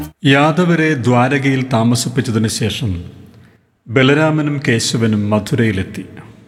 യാദവരെ ദ്വാരകയിൽ താമസിപ്പിച്ചതിന് ശേഷം ബലരാമനും കേശവനും മധുരയിലെത്തി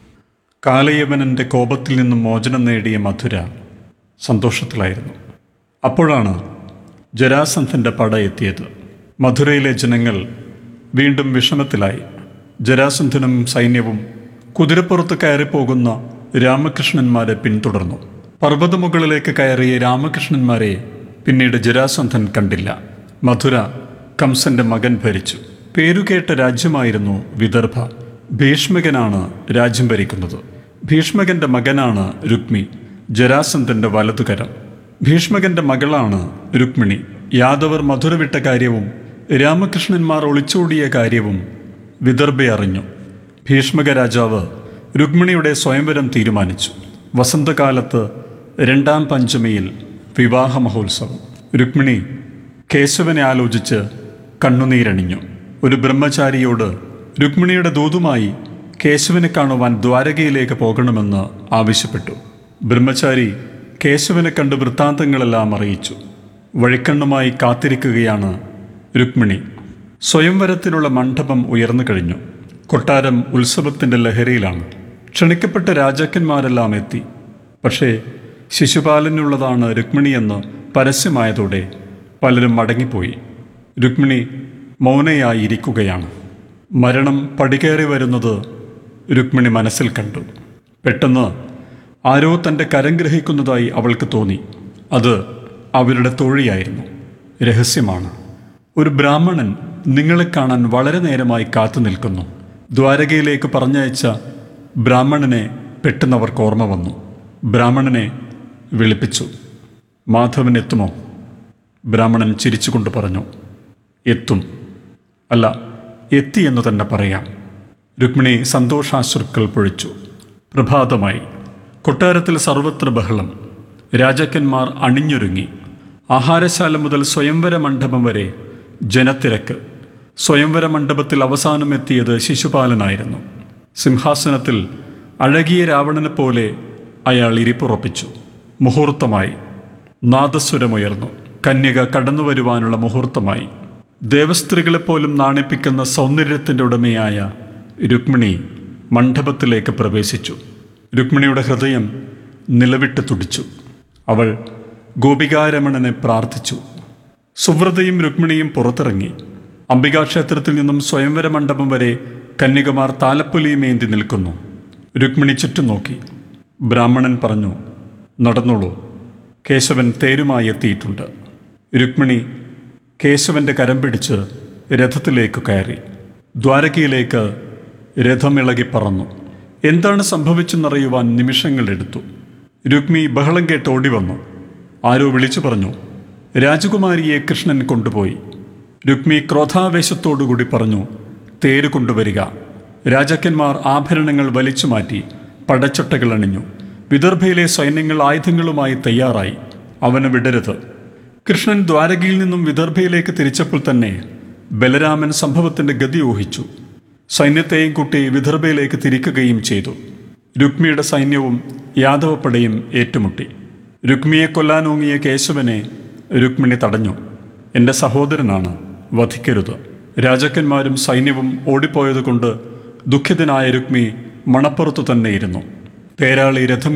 കാലയവനൻ്റെ കോപത്തിൽ നിന്നും മോചനം നേടിയ മധുര സന്തോഷത്തിലായിരുന്നു അപ്പോഴാണ് ജരാസന്ധൻ്റെ പട എത്തിയത് മധുരയിലെ ജനങ്ങൾ വീണ്ടും വിഷമത്തിലായി ജരാസന്ധനും സൈന്യവും കുതിരപ്പുറത്ത് കയറിപ്പോകുന്ന രാമകൃഷ്ണന്മാരെ പിന്തുടർന്നു പർവ്വതമുകളിലേക്ക് കയറിയ രാമകൃഷ്ണന്മാരെ പിന്നീട് ജരാസന്ധൻ കണ്ടില്ല മധുര കംസന്റെ മകൻ ഭരിച്ചു പേരുകേട്ട രാജ്യമായിരുന്നു വിദർഭ ഭീഷ്മകനാണ് രാജ്യം ഭരിക്കുന്നത് ഭീഷ്മകന്റെ മകനാണ് രുക്മി ജരാസന്ധന്റെ വലതുകരം ഭീഷ്മകന്റെ മകളാണ് രുക്മിണി യാദവർ മധുര വിട്ട കാര്യവും രാമകൃഷ്ണന്മാർ ഒളിച്ചോടിയ കാര്യവും വിദർഭ അറിഞ്ഞു ഭീഷ്മക രാജാവ് രുക്മിണിയുടെ സ്വയംവരം തീരുമാനിച്ചു വസന്തകാലത്ത് രണ്ടാം പഞ്ചമിയിൽ വിവാഹ മഹോത്സവം രുക്മിണി കേശവനെ ആലോചിച്ച് കണ്ണുനീരണിഞ്ഞു ഒരു ബ്രഹ്മചാരിയോട് രുക്മിണിയുടെ ദൂതുമായി കേശവനെ കാണുവാൻ ദ്വാരകയിലേക്ക് പോകണമെന്ന് ആവശ്യപ്പെട്ടു ബ്രഹ്മചാരി കേശവനെ കണ്ട് വൃത്താന്തങ്ങളെല്ലാം അറിയിച്ചു വഴിക്കണ്ണുമായി കാത്തിരിക്കുകയാണ് രുക്മിണി സ്വയംവരത്തിനുള്ള മണ്ഡപം ഉയർന്നു കഴിഞ്ഞു കൊട്ടാരം ഉത്സവത്തിൻ്റെ ലഹരിയിലാണ് ക്ഷണിക്കപ്പെട്ട രാജാക്കന്മാരെല്ലാം എത്തി പക്ഷേ ശിശുപാലനുള്ളതാണ് രുക്മിണിയെന്ന് പരസ്യമായതോടെ പലരും മടങ്ങിപ്പോയി രുക്മിണി മൗനയായി ഇരിക്കുകയാണ് മരണം പടികേറി വരുന്നത് രുക്മിണി മനസ്സിൽ കണ്ടു പെട്ടെന്ന് ആരോ തൻ്റെ കരം ഗ്രഹിക്കുന്നതായി അവൾക്ക് തോന്നി അത് അവരുടെ തോഴിയായിരുന്നു രഹസ്യമാണ് ഒരു ബ്രാഹ്മണൻ നിങ്ങളെ കാണാൻ വളരെ നേരമായി കാത്തു നിൽക്കുന്നു ദ്വാരകയിലേക്ക് പറഞ്ഞയച്ച ബ്രാഹ്മണനെ പെട്ടെന്ന് അവർക്ക് ഓർമ്മ വന്നു ബ്രാഹ്മണനെ വിളിപ്പിച്ചു മാധവൻ എത്തുമോ ബ്രാഹ്മണൻ ചിരിച്ചുകൊണ്ട് പറഞ്ഞു എത്തും അല്ല എത്തി എന്ന് തന്നെ പറയാം രുക്മിണി സന്തോഷാശ്രുക്കൾ പൊഴിച്ചു പ്രഭാതമായി കൊട്ടാരത്തിൽ സർവത്ര ബഹളം രാജാക്കന്മാർ അണിഞ്ഞൊരുങ്ങി ആഹാരശാല മുതൽ സ്വയംവര മണ്ഡപം വരെ ജനത്തിരക്ക് സ്വയംവര മണ്ഡപത്തിൽ അവസാനം എത്തിയത് ശിശുപാലനായിരുന്നു സിംഹാസനത്തിൽ അഴകിയ രാവണനെ പോലെ അയാൾ ഇരിപ്പുറപ്പിച്ചു മുഹൂർത്തമായി നാദസ്വരമുയർന്നു കന്യക കടന്നു വരുവാനുള്ള മുഹൂർത്തമായി ദേവസ്ത്രീകളെപ്പോലും നാണിപ്പിക്കുന്ന സൗന്ദര്യത്തിൻ്റെ ഉടമയായ രുക്മിണി മണ്ഡപത്തിലേക്ക് പ്രവേശിച്ചു രുക്മിണിയുടെ ഹൃദയം നിലവിട്ട് തുടിച്ചു അവൾ ഗോപികാരമണനെ പ്രാർത്ഥിച്ചു സുവ്രതയും രുക്മിണിയും പുറത്തിറങ്ങി അംബികാക്ഷേത്രത്തിൽ നിന്നും സ്വയംവര മണ്ഡപം വരെ കന്യകമാർ താലപ്പൊലിയുമേന്തി നിൽക്കുന്നു രുക്മിണി ചുറ്റും നോക്കി ബ്രാഹ്മണൻ പറഞ്ഞു നടന്നോളൂ കേശവൻ തേരുമായി എത്തിയിട്ടുണ്ട് രുക്മിണി കേശവന്റെ കരം പിടിച്ച് രഥത്തിലേക്ക് കയറി ദ്വാരകയിലേക്ക് രഥമിളകി പറന്നു എന്താണ് സംഭവിച്ചെന്നറിയുവാൻ നിമിഷങ്ങളെടുത്തു രുക്മി ബഹളം കേട്ട് ഓടി വന്നു ആരോ വിളിച്ചു പറഞ്ഞു രാജകുമാരിയെ കൃഷ്ണൻ കൊണ്ടുപോയി രുക്മി ക്രോധാവേശത്തോടുകൂടി പറഞ്ഞു തേര് കൊണ്ടുവരിക രാജാക്കന്മാർ ആഭരണങ്ങൾ വലിച്ചു മാറ്റി പടച്ചൊട്ടകൾ അണിഞ്ഞു വിദർഭയിലെ സൈന്യങ്ങൾ ആയുധങ്ങളുമായി തയ്യാറായി അവനെ വിടരുത് കൃഷ്ണൻ ദ്വാരകയിൽ നിന്നും വിദർഭയിലേക്ക് തിരിച്ചപ്പോൾ തന്നെ ബലരാമൻ സംഭവത്തിന്റെ ഗതി ഊഹിച്ചു സൈന്യത്തെയും കൂട്ടി വിദർഭയിലേക്ക് തിരിക്കുകയും ചെയ്തു രുക്മിയുടെ സൈന്യവും യാദവപ്പടയും ഏറ്റുമുട്ടി രുക്മിയെ കൊല്ലാനോങ്ങിയ കേശവനെ രുക്മിണി തടഞ്ഞു എൻ്റെ സഹോദരനാണ് വധിക്കരുത് രാജാക്കന്മാരും സൈന്യവും ഓടിപ്പോയതുകൊണ്ട് ദുഃഖിതനായ രുക്മി മണപ്പുറത്തു തന്നെ ഇരുന്നു തേരാളി രഥം